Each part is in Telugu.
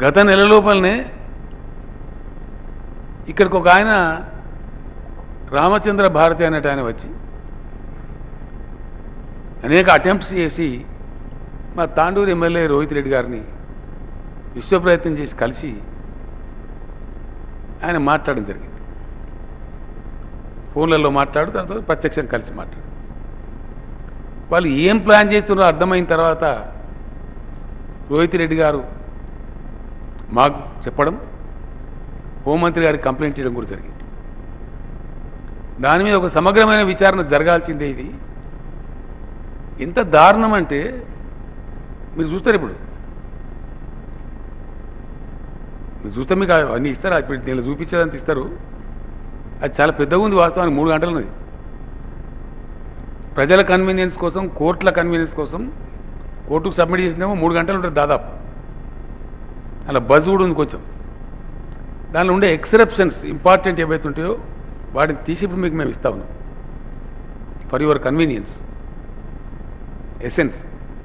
గత నెల లోపలనే ఇక్కడికి ఒక ఆయన రామచంద్ర భారతి అనేట ఆయన వచ్చి అనేక అటెంప్ట్స్ చేసి మా తాండూరు ఎమ్మెల్యే రోహిత్ రెడ్డి గారిని విశ్వ ప్రయత్నం చేసి కలిసి ఆయన మాట్లాడడం జరిగింది ఫోన్లలో మాట్లాడు దాంతో ప్రత్యక్షం కలిసి మాట్లాడు వాళ్ళు ఏం ప్లాన్ చేస్తున్నారో అర్థమైన తర్వాత రోహిత్ రెడ్డి గారు మాకు చెప్పడం హోంమంత్రి గారికి కంప్లైంట్ చేయడం కూడా జరిగింది దాని మీద ఒక సమగ్రమైన విచారణ జరగాల్సిందే ఇది ఎంత దారుణం అంటే మీరు చూస్తారు ఇప్పుడు మీరు చూస్తే మీకు అన్నీ ఇస్తారా ఇప్పుడు దీనిలో చూపించేదంత ఇస్తారు అది చాలా పెద్దగా ఉంది వాస్తవానికి మూడు గంటలు ఉన్నది ప్రజల కన్వీనియన్స్ కోసం కోర్టుల కన్వీనియన్స్ కోసం కోర్టుకు సబ్మిట్ చేసిందేమో మూడు గంటలు ఉంటుంది దాదాపు అలా బజ్ కూడా ఉంది కొంచెం దానిలో ఉండే ఎక్సెప్షన్స్ ఇంపార్టెంట్ ఏవైతే ఉంటాయో వాటిని తీసి ఇప్పుడు మీకు మేము ఇస్తా ఉన్నాం ఫర్ యువర్ కన్వీనియన్స్ ఎసెన్స్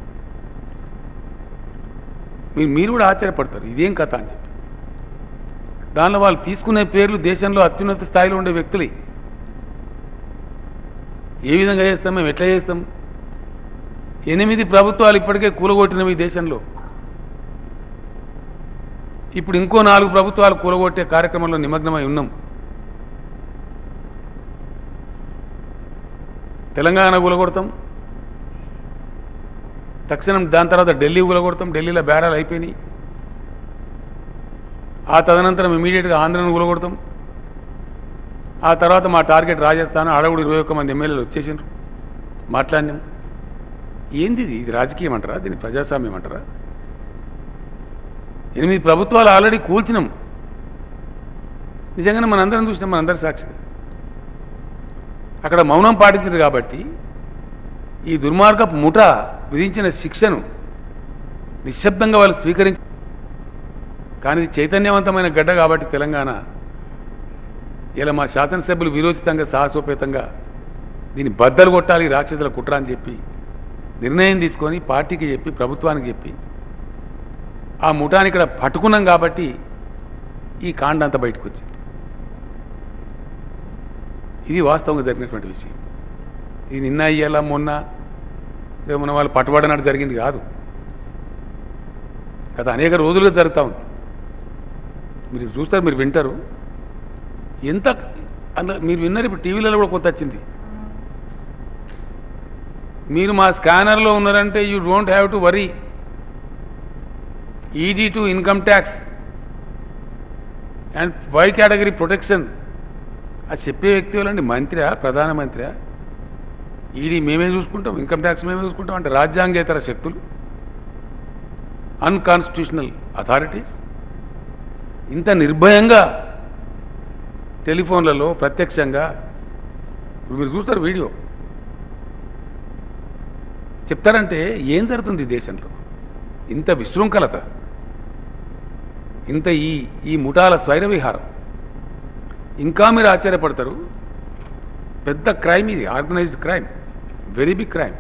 మీరు మీరు కూడా ఆశ్చర్యపడతారు ఇదేం కథ అని చెప్పి దానిలో వాళ్ళు తీసుకునే పేర్లు దేశంలో అత్యున్నత స్థాయిలో ఉండే వ్యక్తులే ఏ విధంగా చేస్తాం మేము ఎట్లా చేస్తాం ఎనిమిది ప్రభుత్వాలు ఇప్పటికే కూలగొట్టినవి ఈ దేశంలో ఇప్పుడు ఇంకో నాలుగు ప్రభుత్వాలు కూలగొట్టే కార్యక్రమంలో నిమగ్నమై ఉన్నాం తెలంగాణ కూలగొడతాం తక్షణం దాని తర్వాత ఢిల్లీ కూలగొడతాం ఢిల్లీలో బేరాలు అయిపోయినాయి ఆ తదనంతరం ఇమీడియట్గా ఆంధ్రను కూలగొడతాం ఆ తర్వాత మా టార్గెట్ రాజస్థాన్ అడవుడు ఇరవై ఒక్క మంది ఎమ్మెల్యేలు వచ్చేసిండ్రు మాట్లాడినాం ఏంది ఇది ఇది రాజకీయం అంటారా దీన్ని ప్రజాస్వామ్యం అంటారా ఎనిమిది ప్రభుత్వాలు ఆల్రెడీ కూల్చినాం నిజంగానే మనందరం చూసినాం మనందరి సాక్షి అక్కడ మౌనం పాటించారు కాబట్టి ఈ దుర్మార్గపు ముఠ విధించిన శిక్షను నిశ్శబ్దంగా వాళ్ళు స్వీకరించి కానీ ఇది చైతన్యవంతమైన గడ్డ కాబట్టి తెలంగాణ ఇలా మా శాసనసభ్యులు విరోచితంగా సాహసోపేతంగా దీన్ని బద్దలు కొట్టాలి ఈ రాక్షసుల కుట్ర అని చెప్పి నిర్ణయం తీసుకొని పార్టీకి చెప్పి ప్రభుత్వానికి చెప్పి ఆ ముఠాన్ని ఇక్కడ పట్టుకున్నాం కాబట్టి ఈ కాండ అంతా బయటకు వచ్చింది ఇది వాస్తవంగా జరిగినటువంటి విషయం ఇది నిన్న ఇయ్యాల మొన్న ఏదో మన వాళ్ళు పట్టుబడినట్టు జరిగింది కాదు గత అనేక రోజులుగా జరుగుతూ ఉంది మీరు చూస్తారు మీరు వింటారు ఎంత అంద మీరు విన్నారు ఇప్పుడు టీవీలలో కూడా కొంత వచ్చింది మీరు మా స్కానర్లో ఉన్నారంటే you don't have to worry ED to income tax and Y category protection అది చెప్పే వ్యక్తి వాళ్ళండి మంత్రియా ప్రధానమంత్రియా ఈడీ మేమే చూసుకుంటాం ఇన్కమ్ ట్యాక్స్ మేమే చూసుకుంటాం అంటే రాజ్యాంగేతర శక్తులు అన్కాన్స్టిట్యూషనల్ అథారిటీస్ ఇంత నిర్భయంగా టెలిఫోన్లలో ప్రత్యక్షంగా ఇప్పుడు మీరు చూస్తారు వీడియో చెప్తారంటే ఏం జరుగుతుంది ఈ దేశంలో ఇంత విశృంఖలత ఇంత ఈ ఈ ముఠాల స్వైర విహారం ఇంకా మీరు ఆశ్చర్యపడతారు పెద్ద క్రైమ్ ఇది organised crime very big crime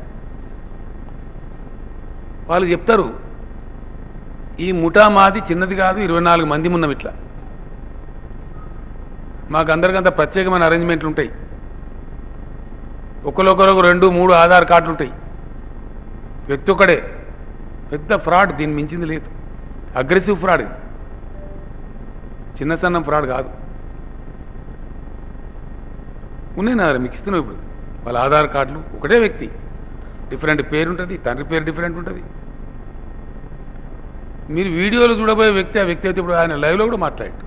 వాళ్ళు చెప్తారు ఈ ముఠా మాది చిన్నది కాదు ఇరవై నాలుగు మంది ఉన్నాం ఇట్లా మాకు అందరికంత ప్రత్యేకమైన అరేంజ్మెంట్లు ఉంటాయి ఒకరొకరకు రెండు మూడు ఆధార్ కార్డులు ఉంటాయి వ్యక్తి ఒకడే పెద్ద ఫ్రాడ్ దీన్ని మించింది లేదు అగ్రెసివ్ ఫ్రాడ్ ఇది చిన్న సన్నం ఫ్రాడ్ కాదు ఉన్నాయి నా దగ్గర మీకు ఇస్తున్నావు ఇప్పుడు వాళ్ళ ఆధార్ కార్డులు ఒకటే వ్యక్తి డిఫరెంట్ పేరు ఉంటుంది తండ్రి పేరు డిఫరెంట్ ఉంటుంది మీరు వీడియోలో చూడబోయే వ్యక్తి ఆ వ్యక్తి అయితే ఇప్పుడు ఆయన లైవ్లో కూడా మాట్లాడాడు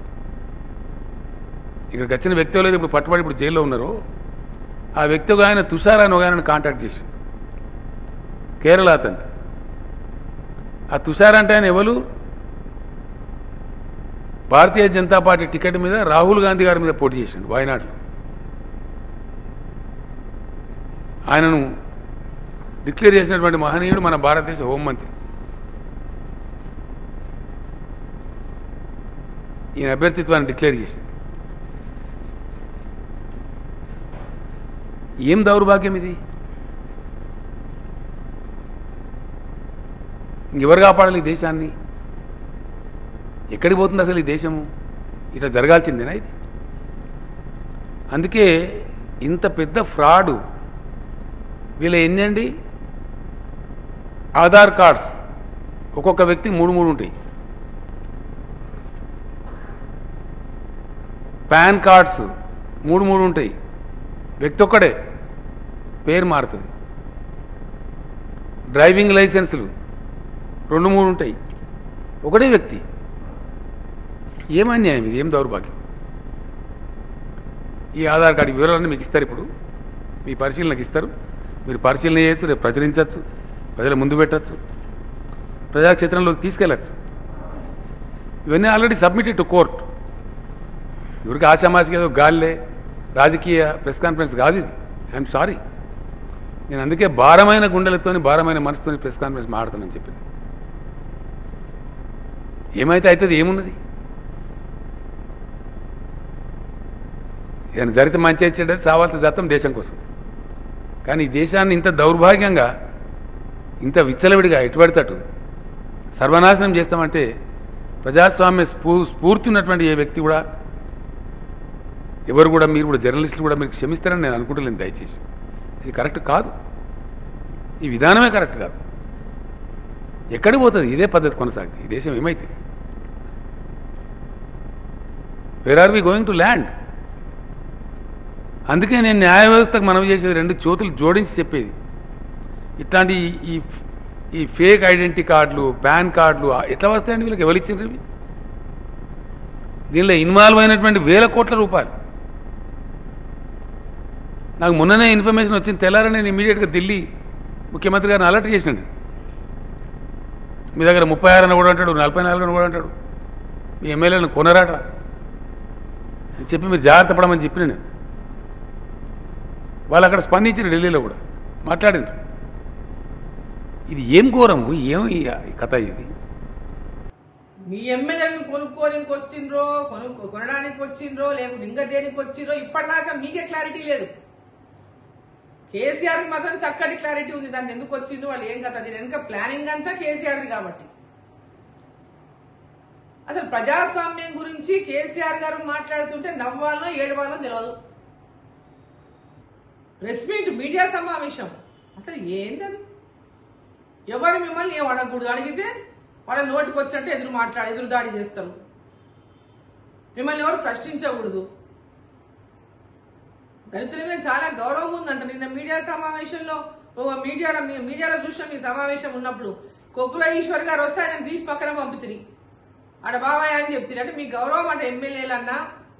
ఇక్కడికి వచ్చిన వ్యక్తి ఎవరైతే ఇప్పుడు పట్టుబడి ఇప్పుడు జైల్లో ఉన్నారో ఆ వ్యక్తి ఒక ఆయన తుషార్ అని ఒక ఆయన కాంటాక్ట్ చేసి కేరళ అతను ఆ తుషార్ అంటే ఆయన ఎవరు భారతీయ జనతా పార్టీ టికెట్ మీద రాహుల్ గాంధీ గారి మీద పోటీ చేసిండు వాయనాడులో ఆయనను డిక్లేర్ చేసినటువంటి మహనీయుడు మన భారతదేశ హోంమంత్రి ఈయన అభ్యర్థిత్వాన్ని డిక్లేర్ చేసింది ఏం దౌర్భాగ్యం ఇది ఇంకెవరు కాపాడాలి ఈ దేశాన్ని ఎక్కడికి పోతుంది అసలు ఈ దేశము ఇట్లా జరగాల్సిందేనా ఇది అందుకే ఇంత పెద్ద ఫ్రాడు వీళ్ళ ఎన్నండి ఆధార్ కార్డ్స్ ఒక్కొక్క వ్యక్తికి మూడు మూడు ఉంటాయి పాన్ కార్డ్స్ మూడు మూడు ఉంటాయి వ్యక్తి ఒక్కడే పేరు మారుతుంది డ్రైవింగ్ లైసెన్సులు రెండు మూడు ఉంటాయి ఒకటే వ్యక్తి ఏం అన్యాయం ఇది ఏం దౌర్భాగ్యం ఈ ఆధార్ కార్డు వివరాలన్నీ మీకు ఇస్తారు ఇప్పుడు మీ పరిశీలనకు ఇస్తారు మీరు పరిశీలన చేయొచ్చు రేపు ప్రచురించవచ్చు ప్రజల ముందు పెట్టచ్చు ప్రజాక్షేత్రంలోకి తీసుకెళ్ళచ్చు ఇవన్నీ ఆల్రెడీ సబ్మిటెడ్ టు కోర్ట్ ఎవరికి ఆశామాసికి ఏదో గాల్లే రాజకీయ ప్రెస్ కాన్ఫరెన్స్ కాదు ఇది ఐఎమ్ సారీ నేను అందుకే భారమైన గుండెలతోని భారమైన మనసుతోని ప్రెస్ కాన్ఫరెన్స్ మాట్లాడుతానని చెప్పింది ఏమైతే అవుతుంది ఏమున్నది ఏదైనా జరిగితే మంచి వచ్చేటది చావాల్సిన జతం దేశం కోసం కానీ ఈ దేశాన్ని ఇంత దౌర్భాగ్యంగా ఇంత విచ్చలవిడిగా ఎటుపడితట్టు సర్వనాశనం చేస్తామంటే ప్రజాస్వామ్య స్ఫూ స్ఫూర్తి ఉన్నటువంటి ఏ వ్యక్తి కూడా ఎవరు కూడా మీరు కూడా జర్నలిస్టులు కూడా మీరు క్షమిస్తారని నేను అనుకుంటలేను దయచేసి ఇది కరెక్ట్ కాదు ఈ విధానమే కరెక్ట్ కాదు ఎక్కడికి పోతుంది ఇదే పద్ధతి కొనసాగుతుంది ఈ దేశం ఏమైతుంది where are we going to land అందుకే నేను న్యాయ వ్యవస్థకు మనవి చేసేది రెండు చేతులు జోడించి చెప్పేది ఇట్లాంటి ఈ- ఈ ఈ ఫేక్ ఐడెంటిటీ కార్డులు పాన్ కార్డులు ఎట్లా వస్తాయండి వీళ్ళకి ఎవరు ఇచ్చిండ్రు ఇవి దీనిలో ఇన్వాల్వ్ అయినటువంటి వేల కోట్ల రూపాయలు నాకు మొన్ననే ఇన్ఫర్మేషన్ వచ్చింది తెల్లారని నేను ఇమీడియట్గా ఢిల్లీ ముఖ్యమంత్రి గారిని అలర్ట్ చేసినాడు మీ దగ్గర ముప్పై ఆరు అని కూడా అంటాడు నలభై నాలుగు అని కూడా అంటాడు మీ ఎమ్మెల్యేలను కొనరాట అని చెప్పి మీరు జాగ్రత్త పడమని చెప్పిన నేను వాళ్ళు అక్కడ స్పందించారు ఢిల్లీలో కూడా మాట్లాడిండ్రు ఇది ఏం ఘోరము ఏం ఈ ఈ కథ ఇది మీ ఎమ్మెల్యేలను కొనుక్కోనికి వచ్చిండ్రో కొను కొనడానికి వచ్చిండ్రో లేకుంటే ఇంకా దేనికి వచ్చిండ్రో ఇప్పటిదాకా మీకే క్లారిటీ లేదు కేసీఆర్ మాత్రం చక్కటి క్లారిటీ ఉంది దాన్ని ఎందుకు వచ్చిండ్రు వాళ్ళు ఏం కథ దీని వెనక ప్లానింగ్ అంతా కేసీఆర్ది కాబట్టి అసలు ప్రజాస్వామ్యం గురించి కేసీఆర్ గారు మాట్లాడుతుంటే నవ్వాలనో ఏడవాలనో తెలియదు ప్రెస్ మీట్ మీడియా సమావేశం అసలు ఏంది అది ఎవరు మిమ్మల్ని ఏం అడగకూడదు అడిగితే వాళ్ళ నోటికి వచ్చినట్టు ఎదురు మాట్లాడి ఎదురు దాడి చేస్తారు మిమ్మల్ని ఎవరు ప్రశ్నించకూడదు దళితుల మీద చాలా గౌరవం ఉందంట నిన్న మీడియా సమావేశంలో ఓ మీడియాలో మీ- మీడియాలో చూసిన మీ సమావేశం ఉన్నప్పుడు కొక్కుల ఈశ్వర్ గారు వస్తే ఆయన తీసి పక్కన పంపుతుంది ఆడ బాబాయ్ అని చెప్తుంది అంటే మీ గౌరవం అంటే ఎమ్మెల్యేలన్నా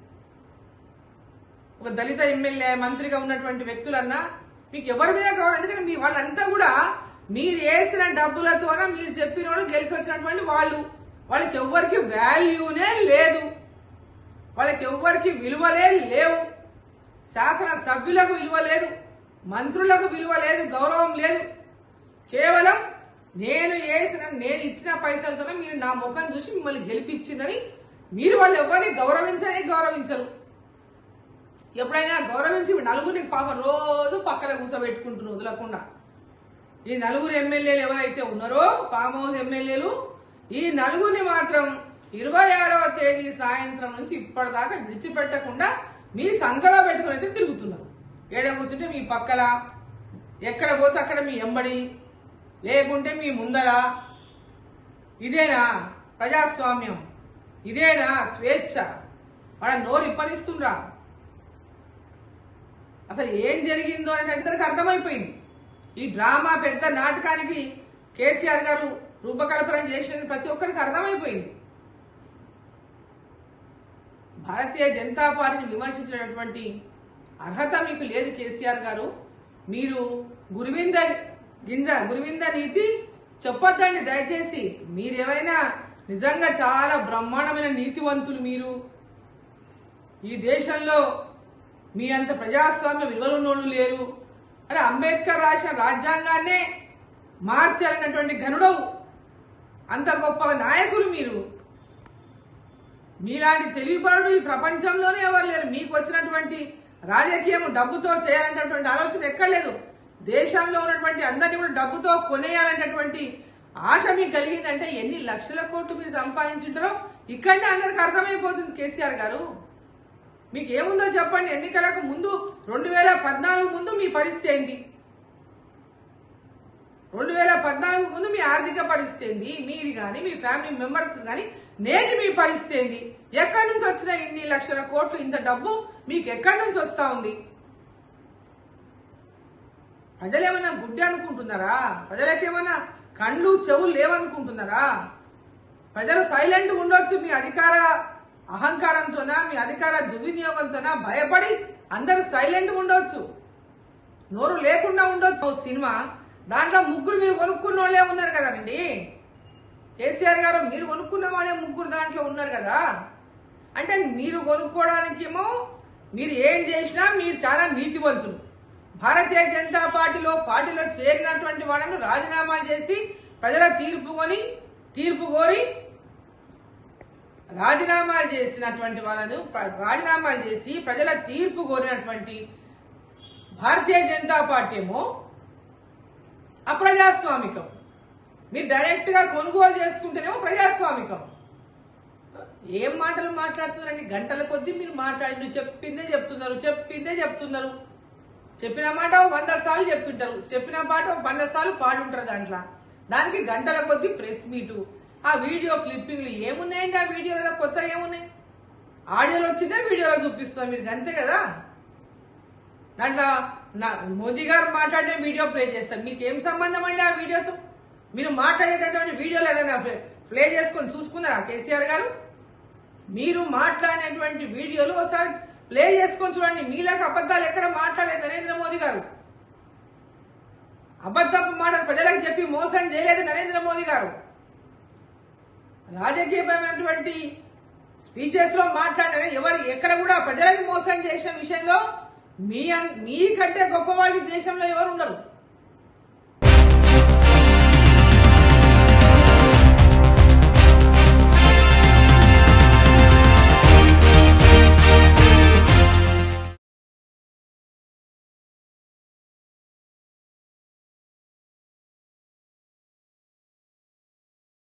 ఒక దళిత ఎమ్మెల్యే మంత్రిగా ఉన్నటువంటి వ్యక్తులన్నా మీకు ఎవరి మీద గౌరవం ఎందుకంటే మీ వాళ్ళంతా కూడా మీరు వేసిన డబ్బులతోన మీరు చెప్పిన వాళ్ళు గెలిచి వచ్చినటువంటి వాళ్ళు వాళ్ళకి ఎవ్వరికి వాల్యూనే లేదు వాళ్ళకి ఎవ్వరికి విలువలే లేవు శాసన సభ్యులకు విలువ లేదు మంత్రులకు విలువ లేదు గౌరవం లేదు కేవలం నేను వేసిన నేను ఇచ్చిన పైసలతోనే మీరు నా ముఖం చూసి మిమ్మల్ని గెలిపించిందని మీరు వాళ్ళు ఎవరిని గౌరవించనే గౌరవించరు ఎప్పుడైనా గౌరవించి నలుగురిని పాప రోజు పక్కన కూర్చోబెట్టుకుంటున్నారు వదలకుండా ఈ నలుగురు ఎమ్మెల్యేలు ఎవరైతే ఉన్నారో ఫామ్ హౌస్ ఎమ్మెల్యేలు ఈ నలుగురిని మాత్రం ఇరవై ఆరవ తేదీ సాయంత్రం నుంచి ఇప్పటిదాకా విడిచిపెట్టకుండా మీ సంఖలో పెట్టుకుని అయితే తిరుగుతున్నారు ఏడ కూర్చుంటే మీ పక్కల ఎక్కడ పోతే అక్కడ మీ ఎంబడి లేకుంటే మీ ముందర ఇదేనా ప్రజాస్వామ్యం ఇదేనా స్వేచ్ఛ వాళ్ళ నోరు ఇప్పనిస్తుండ్రా అసలు ఏం జరిగిందో అని అందరికి అర్థమైపోయింది ఈ డ్రామా పెద్ద నాటకానికి కేసీఆర్ గారు రూపకల్పన చేసిన ప్రతి ఒక్కరికి అర్థమైపోయింది భారతీయ జనతా పార్టీని విమర్శించినటువంటి అర్హత మీకు లేదు కేసీఆర్ గారు మీరు గురువింద గింజ గురువింద నీతి చెప్పొద్దండి దయచేసి మీరేమైనా నిజంగా చాలా బ్రహ్మాండమైన నీతివంతులు మీరు ఈ దేశంలో మీ అంత ప్రజాస్వామ్య విలువలున్నోళ్ళు లేరు అరే అంబేద్కర్ రాసిన రాజ్యాంగాన్నే మార్చాలన్నటువంటి ఘనుడవు అంత గొప్ప నాయకులు మీరు మీలాంటి తెలివిపరుడు ఈ ప్రపంచంలోనే ఎవరు లేరు మీకు వచ్చినటువంటి రాజకీయం డబ్బుతో చేయాలనేటటువంటి ఆలోచన ఎక్కడ లేదు దేశంలో ఉన్నటువంటి అందరినీ కూడా డబ్బుతో కొనేయాలనేటటువంటి ఆశ మీకు కలిగిందంటే ఎన్ని లక్షల కోట్లు మీరు సంపాదించుంటారో ఇక్కడనే అందరికి అర్థమైపోతుంది కేసీఆర్ గారు మీకు ఏముందో చెప్పండి ఎన్నికలకు ముందు రెండు వేల పద్నాలుగు ముందు మీ పరిస్థితి ఏంది రెండు వేల పద్నాలుగు ముందు మీ ఆర్థిక పరిస్థితి ఏంది మీది కానీ మీ ఫ్యామిలీ మెంబర్స్ కానీ నేటి మీ పరిస్థితి ఏంది ఎక్కడి నుంచి వచ్చిన ఇన్ని లక్షల కోట్లు ఇంత డబ్బు మీకు ఎక్కడి నుంచి వస్తా ఉంది ప్రజలు ఏమైనా గుడ్డి అనుకుంటున్నారా ప్రజలకేమైనా కళ్ళు చెవులు లేవనుకుంటున్నారా ప్రజలు సైలెంట్ ఉండొచ్చు మీ అధికార అహంకారంతోనా మీ అధికార దుర్వినియోగంతోనా భయపడి అందరూ సైలెంట్ ఉండొచ్చు నోరు లేకుండా ఉండొచ్చు ఓ సినిమా దాంట్లో ముగ్గురు మీరు కొనుక్కున్న వాళ్ళే ఉన్నారు కదండి కేసీఆర్ గారు మీరు కొనుక్కున్న వాళ్ళే ముగ్గురు దాంట్లో ఉన్నారు కదా అంటే మీరు కొనుక్కోవడానికేమో మీరు ఏం చేసినా మీరు చాలా నీతివంతులు భారతీయ జనతా పార్టీలో పార్టీలో చేరినటువంటి వాళ్ళను రాజీనామా చేసి ప్రజల తీర్పు కొని తీర్పు కోరి రాజీనామాలు చేసినటువంటి వాళ్ళను ప్ర- రాజీనామాలు చేసి ప్రజల తీర్పు కోరినటువంటి భారతీయ జనతా పార్టీ ఏమో అప్రజాస్వామికం మీరు డైరెక్ట్ గా కొనుగోలు చేసుకుంటేనేమో ప్రజాస్వామికం ఏం మాటలు మాట్లాడుతున్నారండి గంటల కొద్దీ మీరు మాట్లాడి నువ్వు చెప్పిందే చెప్తున్నారు చెప్పిందే చెప్తున్నారు చెప్పిన మాట వంద సార్లు చెప్పింటారు చెప్పిన పాట వంద సార్లు పాడుంటారు దాంట్లో దానికి గంటల కొద్దీ ప్రెస్ మీటు ఆ వీడియో క్లిప్పింగ్లు ఏమున్నాయండి ఆ వీడియోలో కొత్త ఏమున్నాయి ఆడియోలో వచ్చిందే వీడియోలో చూపిస్తున్నారు మీరు అంతే కదా దాంట్లో నా మోదీ గారు మాట్లాడిన వీడియో ప్లే చేస్తారు మీకు ఏం సంబంధం అండి ఆ వీడియోతో మీరు మాట్లాడేటటువంటి వీడియోలు ఏదైనా ప్లే ప్లే చేసుకొని చూసుకున్నారా కేసీఆర్ గారు మీరు మాట్లాడినటువంటి వీడియోలు ఒకసారి ప్లే చేసుకొని చూడండి మీలాగా అబద్ధాలు ఎక్కడ మాట్లాడలేదు నరేంద్ర మోదీ గారు అబద్ధపు మాటలు ప్రజలకు చెప్పి మోసం చేయలేదు నరేంద్ర మోదీ గారు రాజకీయపరమైనటువంటి స్పీచెస్ లో మాట్లాడిన ఎవరు ఎక్కడ కూడా ప్రజలకు మోసం చేసిన విషయంలో మీ అన్- మీకంటే గొప్ప వాళ్ళు ఈ దేశంలో ఎవరు ఉండరు